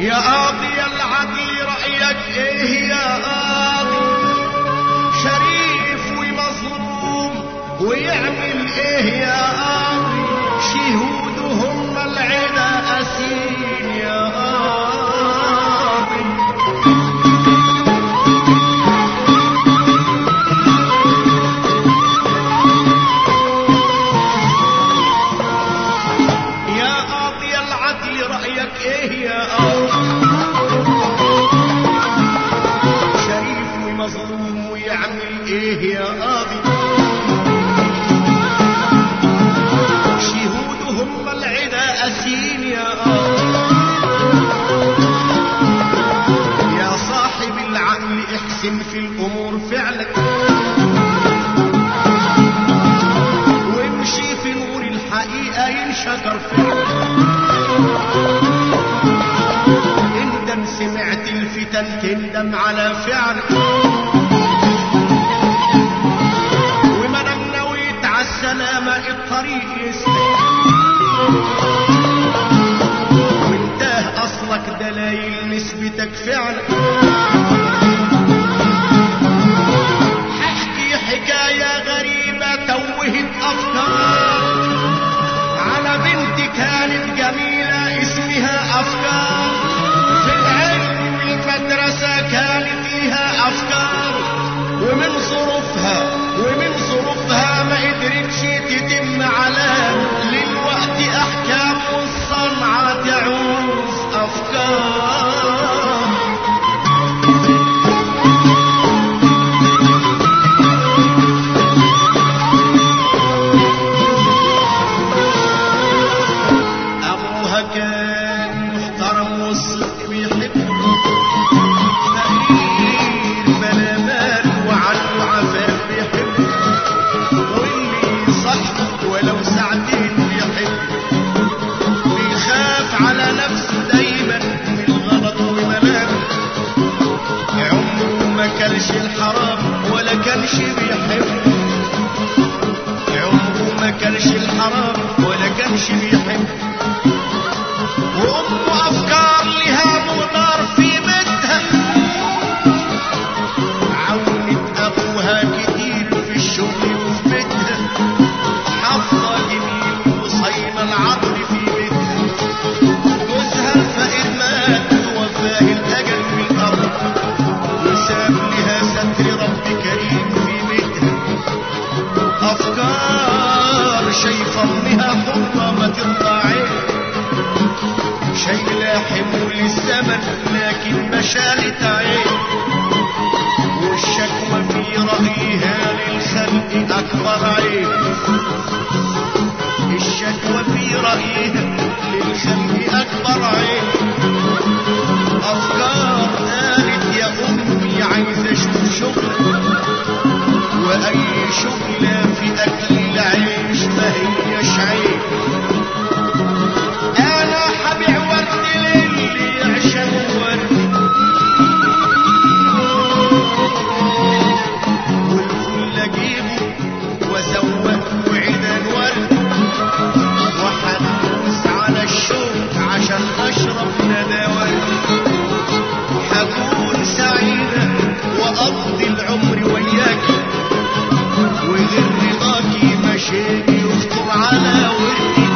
يا قاضي العدل رأيك ايه يا قاضي شريف ومظلوم ويعمل ايه يا قاضي شهودهم العدا أسين يا قاضي يا قاضي العدل رأيك ايه يا قاضي شريف ومظلوم ويعمل ايه يا قاضي شهودهم العدا أسين يا قاضي يا صاحب العقل احسن في الامور فعلك وامشي في نور الحقيقة ينشكر فعلك اندم سمعت الفتن تندم على فعلك وما دام نويت على السلامة الطريق يسلك وانتهى اصلك دلايل نسبتك فعلا ححكي حكاية غريبة توهت افكار على بنت كانت جميلة اسمها افكار في العلم والمدرسة كانت لها افكار ومن ظروفها ومن ظروفها ما قدرتش تتم علام للوقت احكام والصنعة تعوز افكار ابوها كان محترم والصدق بيحبه فقير بلا مال وعنه عفاف بيحبه واللي صاحبه ولو ساعتين بيحبه بيخاف على نفسه دايما من الغلط وملامه عمره ما كلش الحرام ولا كانش بيحبه عمره ما كلش الحرام ولا كانش بيحبه وأمه أفكار لها منار في بيتها عاونت أبوها كتير في الشغل وفي بيتها حافظة جميل وصينة العقل في بيتها جوزها الفقير مات وفاه الأجل في الأرض وساب لها ستر رب كريم في بيتها أفكار شايفة أمها حرة ما ترضى عين شيء لا حمول الزمن لكن مشالت عين والشكوى في رأيها للخلق أكبر عين الشكوى في رأيها للخلق أكبر عين أفكار قالت يا أمي عايزة أشوف شغل وأي شغلة في أكل العيش ما هيش عيب انا حبيع ورد للي يعشق ورد والفل اجيبه وازوق وعيدان ورد وحدوس على الشوك عشان اشرب ندى ورد حكون سعيدة واقضي العمر وياك وغير رضاكي مشاكي يخطر على وردي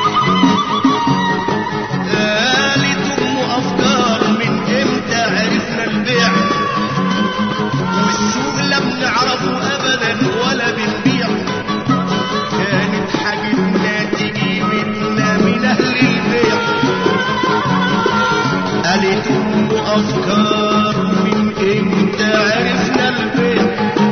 قالت ام افكار من امتى عرفنا البيع والسوق لم نعرفه ابدا ولا بنبيع كانت حاجتنا تجي منا من اهل البيع قالت ام افكار من امتى عرفنا البيع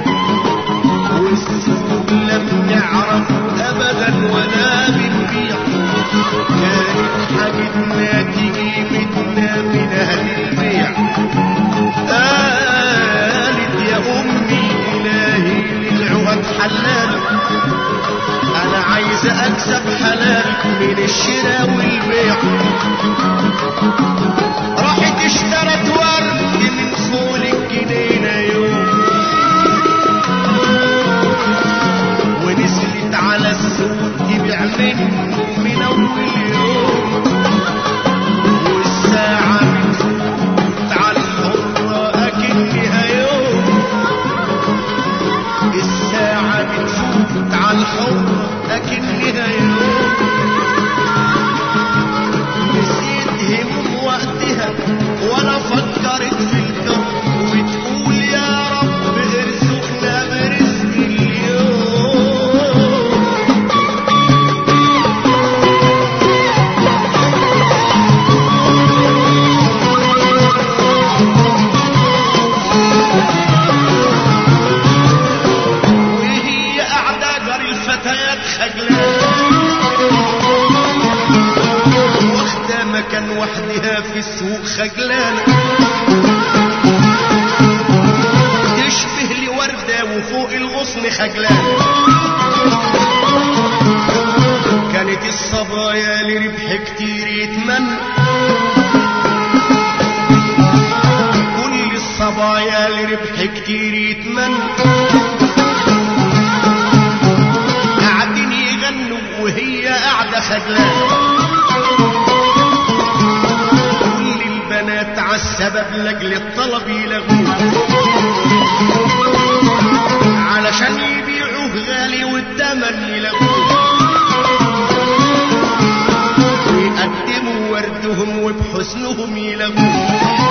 والسوق لم نعرفه ابدا ولا بنبيع كانت حاجتنا تجي منا من اهل البيع قالت يا امي الهي للعهد حلال انا عايزه اكسب حلال من الشراء والبيع راحت اشترت ورد من فول الجنينه يوم ونزلت على السوق تبيع منه من اول يوم والساعة من مكان وحدها في السوق خجلانة تشبه لي وردة وفوق الغصن خجلانة كانت الصبايا لربح كتير يتمنى كل الصبايا لربح كتير يتمنى قاعدين يغنوا وهي قاعدة خجلانة كل البنات عالسبب لاجل الطلب يلغوه علشان يبيعوه غالي والتمن يلغوه ويقدموا وردهم وبحسنهم يلغوه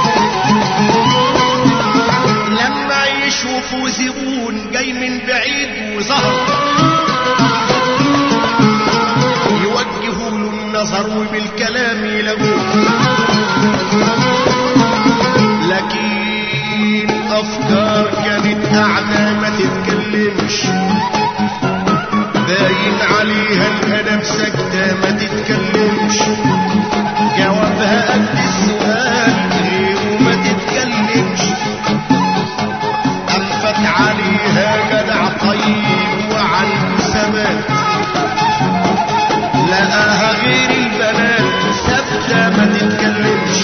لما يشوفوا زبون جاي من بعيد وظهر يوجهوا له النظر وبالكلام يلغوه لكن افكار كانت قاعده ما تتكلمش باين عليها الادب ساكته ما تتكلمش جوابها قد السؤال غيره ما تتكلمش أنفت عليها جدع طيب وعنده ثبات لقاها غير البنات ثابتة ما تتكلمش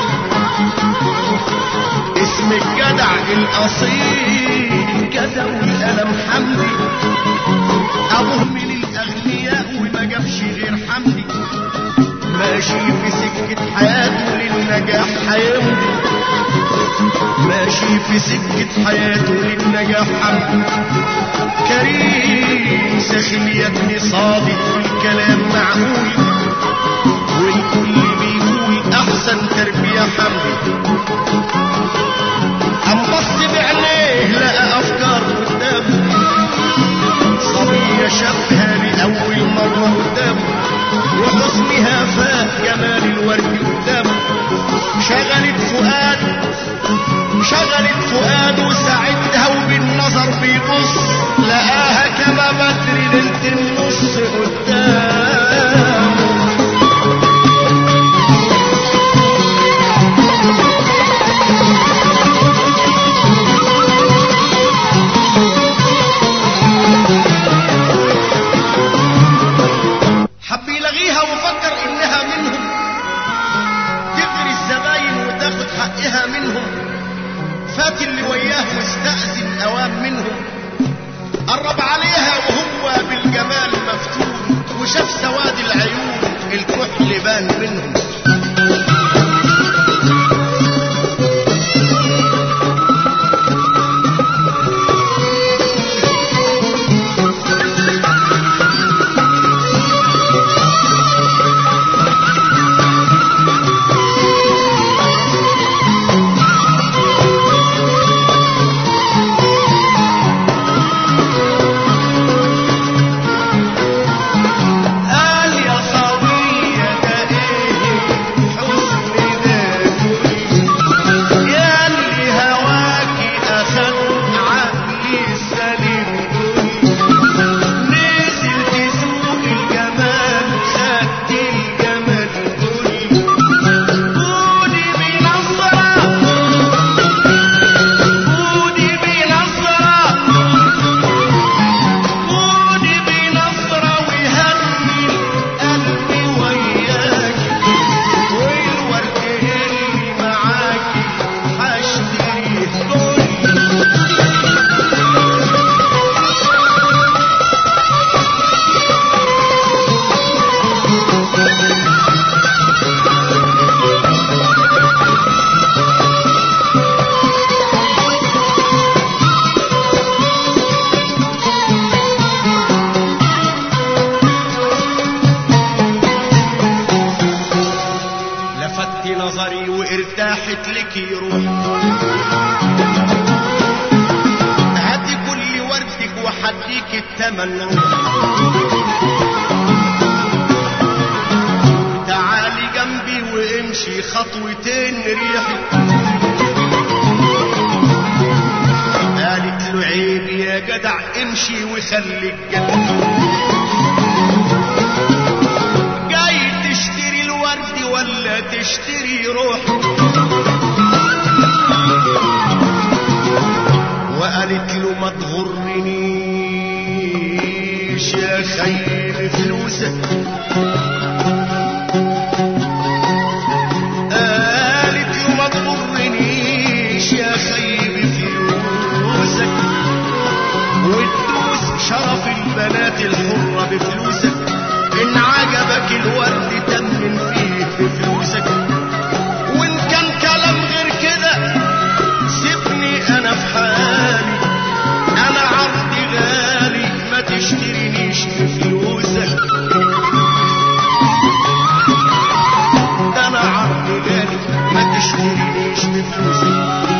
اسم الجدع الأصيل كذا والقلم حمدي أبوه من الأغنياء وما جابش غير حمدي ماشي في سكة حياته للنجاح هيمضي ماشي في سكة حياته للنجاح حمدي كريم سخن يا ابني صادق والكلام معقول والكل بيقول أحسن تربية حمدي قام بص بعينيه لقى أفكار قدامه صبية شافها لأول مرة قدامه وحسنها فاق جمال الورد قدامه شغلت فؤاد شغلت فؤاده ساعدها وبالنظر بيبص لقاها كما بدر ليلة النص قدامه حب يلغيها وفكر انها منهم تغري الزباين وتاخد حقها منهم فات اللي وياه واستأذن اوام منهم قرب عليها وهو بالجمال مفتون وشاف سواد العيون الكحل بان منهم قال يا صبية ده ايه حسن ده كل يا اللي هواكي اخد عقلي السليم كل نزل تسوق الجمال خدت الجمال كل قولي بنظرة قولي بنظرة خدي بنظرة وهني قلبي وياك والورد اللي معاكي هشتريه كله لفت نظري وارتاحت لك روحي هاتي كل وردك وحديك التمن تعالي جنبي وامشي خطوتين ريحي قالت له عيب يا جدع امشي وخليك جنبي جاي تشتري الورد ولا ولا تشتري روحي وقالت له ما تغرنيش يا خير فلوسك قالت له ما تغرنيش يا خير فلوسك وتدوس شرف البنات الحرة بفلوسك إن عجبك الورد تمن فيه بفلوسك وإن كان كلام غير كده سيبني أنا في حالي أنا عرضي غالي ما تشترينيش بفلوسك ده أنا عرضي غالي ما تشترينيش بفلوسك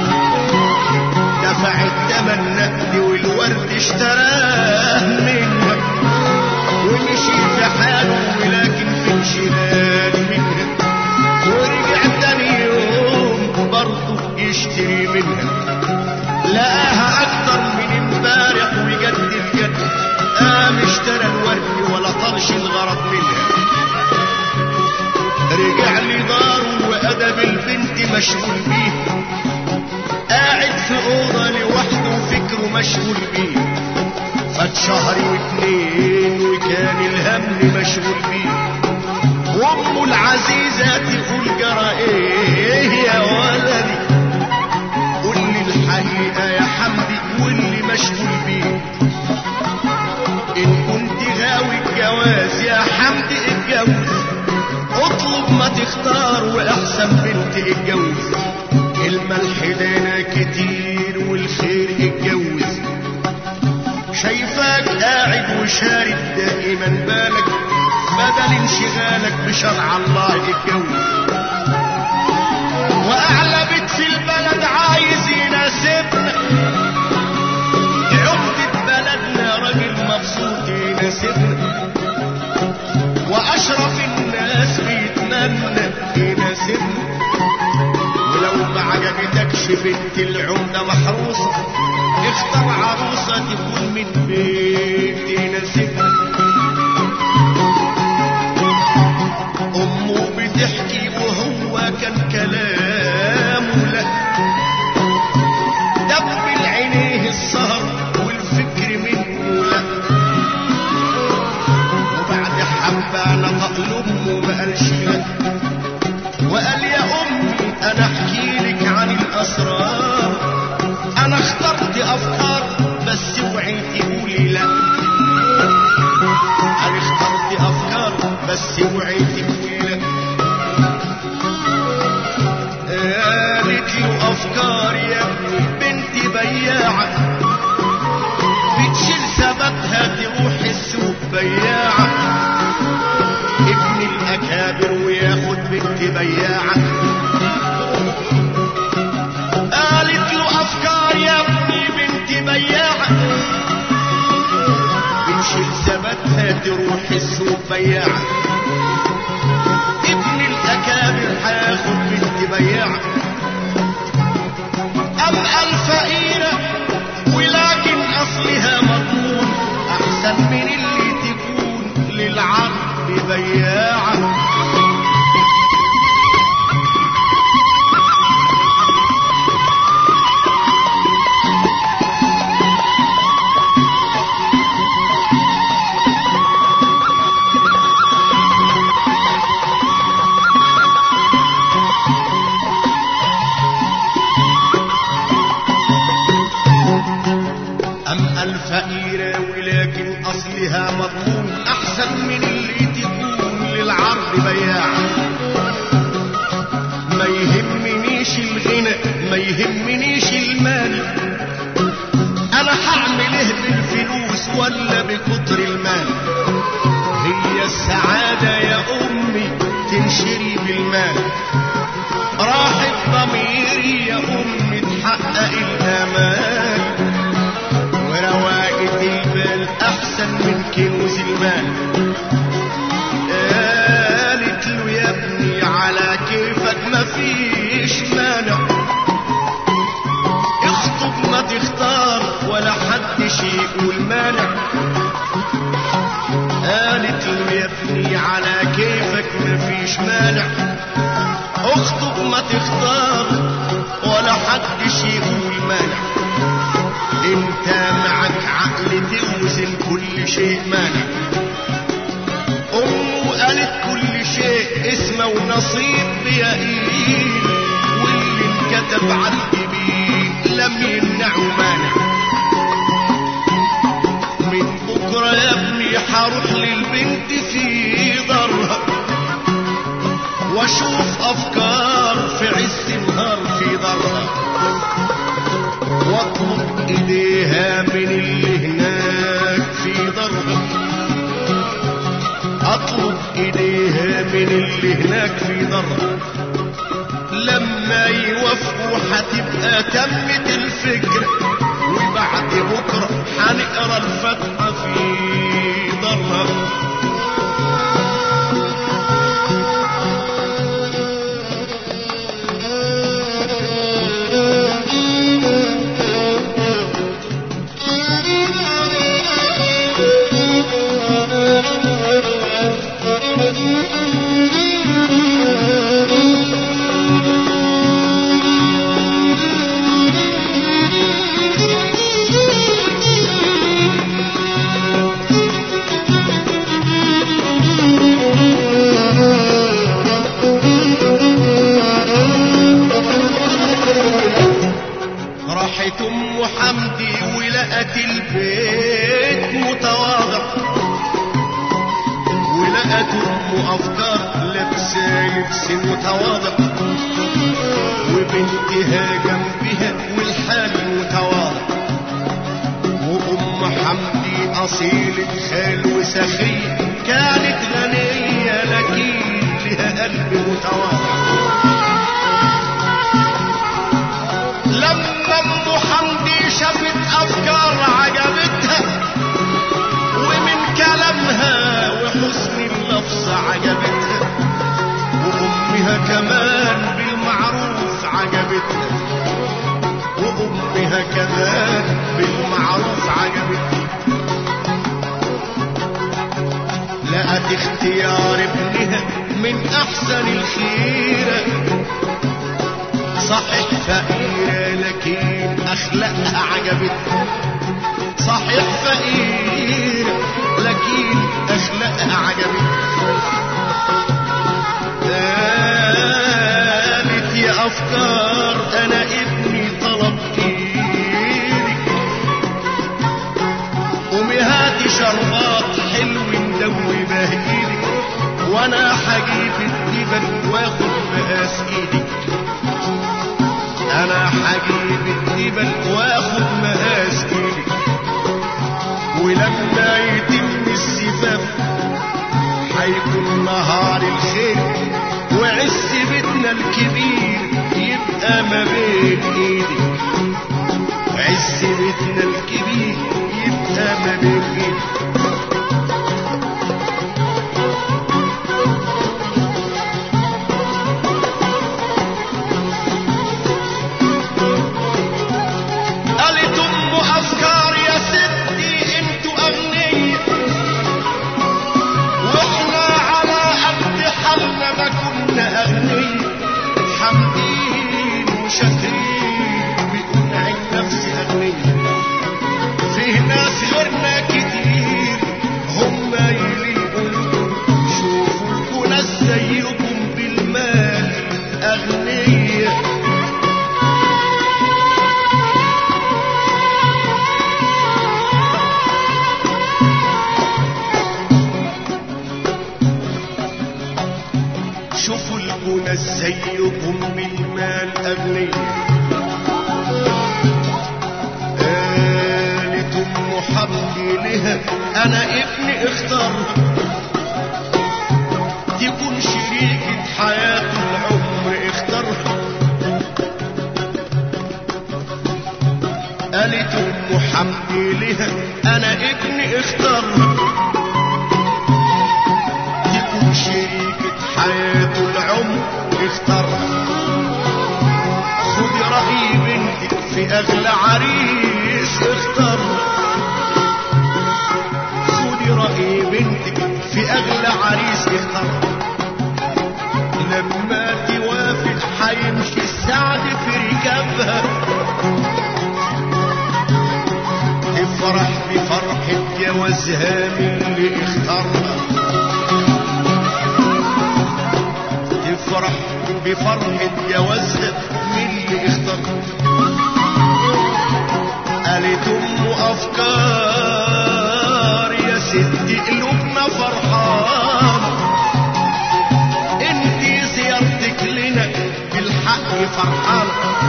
دفع الثمن نقد والورد اشتراه منها ومشي في حاله ولكن في انشغال منها ورجع تاني يوم برضه يشتري منها لقاها اكتر من امبارح وجد الجد قام اشترى الورد ولا طرش الغرض منها رجع لداره وادب البنت مشغول بيه قاعد في اوضه لوحده وفكره مشغول بيه فات شهر واتنين وكان الهم مشغول بيه وامه العزيزه تقول جرى ايه يا ولدي قول لي الحقيقه يا حمدي واللي مشغول بيه ان كنت غاوي الجواز يا حمدي اتجوز اطلب ما تختار واحسن بنت اتجوز الملح دانا كتير والخير اتجوز شايفاك قاعد وشارد دائما بالك بدل انشغالك بشرع الله اتجوز واعلى بيت في البلد عايز يناسبنا عقدة بلدنا راجل مبسوط يناسبنا واشرف الناس بيتمنى يناسبنا ولو ما عجبتكش بنت العمدة محروسة اختار عروسة تكون من بيت يناسبها أمه بتحكي وهو كان كلامه لا دب عينيه السهر والفكر منه لا وبعد حبة نطق لأمه ما قالش لا وقال يا أمي أنا أحكي لك عن الأسرار أنا اخترت أفكار بس اوعي تقولي لا أنا اخترت أفكار بس اوعي تقولي لا قالت له أفكار يا ابني بنتي بياعة بتشيل ثباتها تروح السوق بياعة ابن الأكابر وياخد بنت بياعة قالت له أفكار يا ابني بنت بياعة بتشيل ثباتها تروح السوق بياعة ابن الأكابر هياخد بنت بياعة أم الفقيرة ولكن أصلها مضمون أحسن من اللي تكون للعبد بياعة أم الفقيرة ولكن أصلها مضمون أحسن من اللي تكون للعرض بياعة ما يهمنيش الغنى ما يهمنيش المال أنا هعمل إيه بالفلوس ولا بكتر المال هي السعادة يا أمي تنشري بالمال راحت ضميري يا أمي تحقق الأمان ورواقة البال أحسن من كنوز المال قالت له يا ابني على كيفك مفيش مانع اخطب ما تختار ولا حد شيء يقول مانع قالت له يا ابني على كيفك مفيش مانع شيء مانع أمه قالت كل شيء اسمه ونصيب بيقين واللي انكتب على الجبين لم يمنعه مانع من بكرة يا ابني حروح للبنت في ضرها واشوف افكار في عز النهار في ضرها واطلب ايديها من اللي هناك في ضرها اطلب ايديها من اللي هناك في ضرها لما يوافقوا هتبقى تمت الفكرة وبعد بكرة هنقرا الفتحة في ضرها راحت ام حمدي ولقت البيت متواضع ولقت ام افكار لابسه لبس متواضع وبنتها جنبها والحال متواضع وام حمدي اصيلة خال وسخية كانت غنية لكن لها قلب متواضع لما ام حمدي شافت افكار عجبتها ومن كلامها وحسن اللفظ عجبتها وامها كمان بالمعروف عجبتها وامها كمان بالمعروف عجبتها لقت اختيار ابنها من احسن الخيره صحيح فقيرة لكن أخلاقها عجبتها صحيح فقيرة لكن أخلاقها عجبتها قالت يا أفكار أنا ابني طلب إيدك قومي هاتي شربات حلو مدوي بهجيلك وأنا هجيب الدبل وآخد مقاس إيدك انا حجيب الدبل واخد مقاس ايدي ولما يتم السفاف هيكون نهار الخير وعز بيتنا الكبير يبقى ما بين ايدي وعز بيتنا الكبير يبقى ما بين ايدي قالت ام افكار يا ستي انتوا اغنياء واحنا على قد حالنا ما كنا اغنياء حامدين وشاكرين بنعين نفسي اغنياء فيه ناس غيرنا كتير هم يليقوا شوفوا لكم ناس زيكم بالمال اغنياء شوفوا البنى زيكم بالمال أغنياء قالت أم حمدي لها أنا ابني اختار تكون شريكة حياته العمر اختارها قالت أم حمدي لها أنا ابني اختارها تكون شريكة حياته العمر اختارها خدي رأي بنتك في أغلى عريس اختارها خدي رأي بنتك في أغلى عريس اختارها لما توافق حيمشي السعد في ركابها تفرح بفرحة جواز جوازها من اللي اختارها تفرح بفرحة جوازها من اللي اختارها قالت ام افكار يا ست قلوبنا فرحان انتي زيارتك لنا بالحق فرحان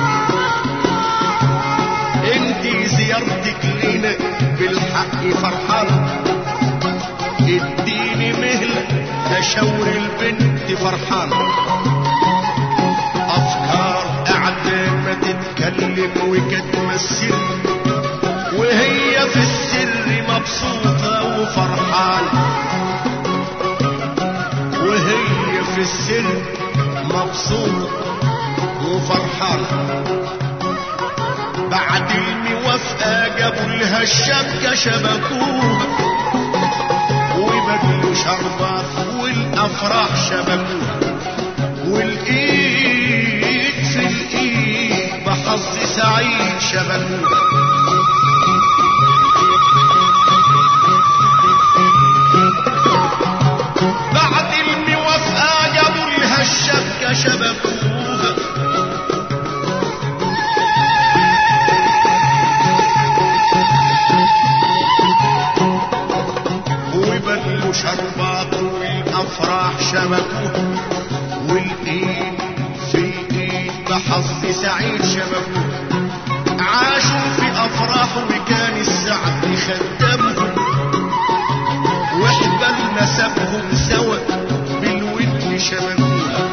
انتي زيارتك لنا بالحق فرحان اديني مهلة اشاور البنت فرحان افكار قاعدة ما تتكلم وكتم السر وهي في السر مبسوطة وفرحانة وهي في السر مبسوطة وفرحانة بعد الموافقة جابوا لها الشبكة شبكوها وبدلوا شربات والأفراح شبكوها والإيد في الإيد بحظ سعيد شبكوها بعد الموافقة جابوا لها الشبكة شبكوها وبدلوا شربات والافراح شبكوها والايد في الايد بحظ سعيد شبكوها عاشوا في افراح وكان السعد خدمهم واحبل نسبهم سوا بالود شبكوها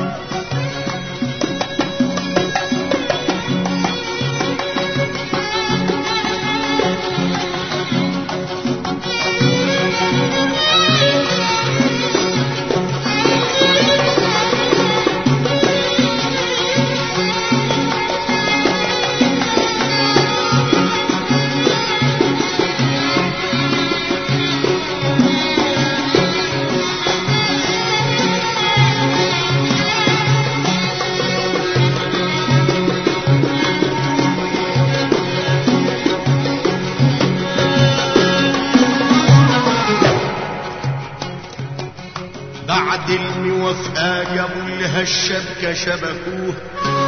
بعد الموافقة جابوا لها الشبكة شبكوها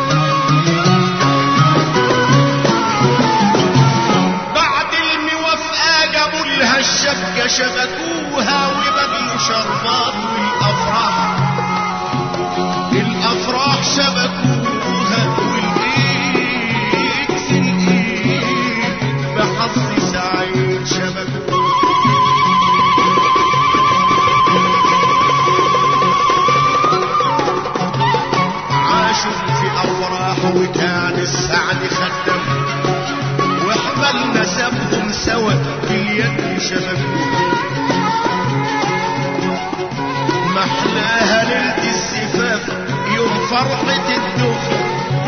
بعد الموافقة جابوا لها الشبكة شبكوها وبدلوا شربات والأفراح الأفراح شبكوها والإيد في الإيد بحظ سعيد شبكوها عاشوا في افراح وكان السعد خدم واحمل نسبهم سوا باليد شبكوها محلاها ليلة الزفاف يوم فرحة الدخل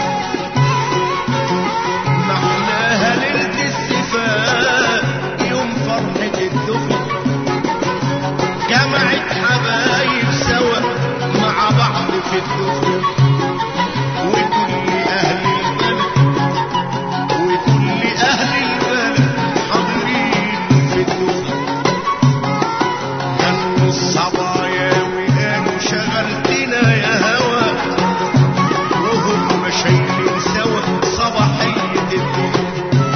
محلاها ليلة الزفاف يوم فرحة الدخل جمعت حبايب سوا مع بعض في الدخول وكل اهل البلد وكل اهل البلد حاضرين في الدخول غنوا الصبايا وقالوا شغلتنا يا هوى وهم شايلين سوا صباحية الدخول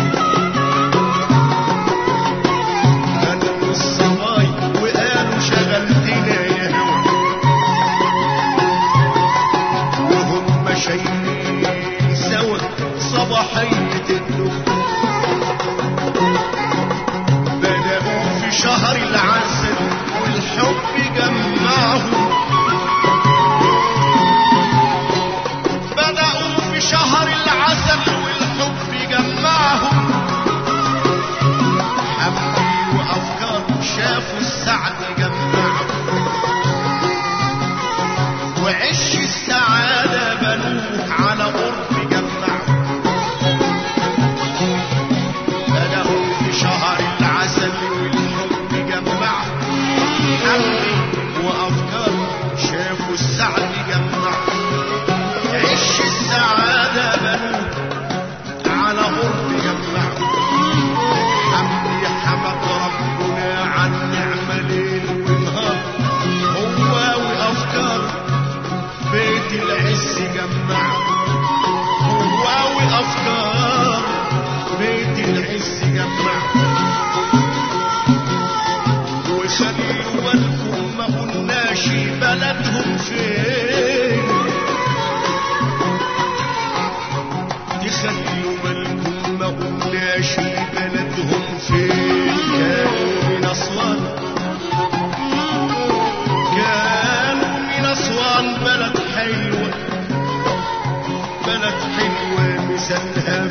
غنوا الصبايا وقالوا شغلتنا يا هوى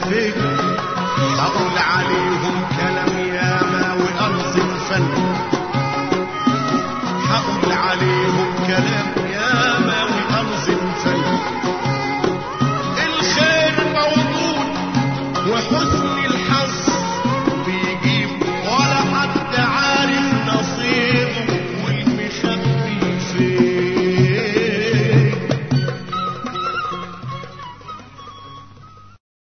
الفكر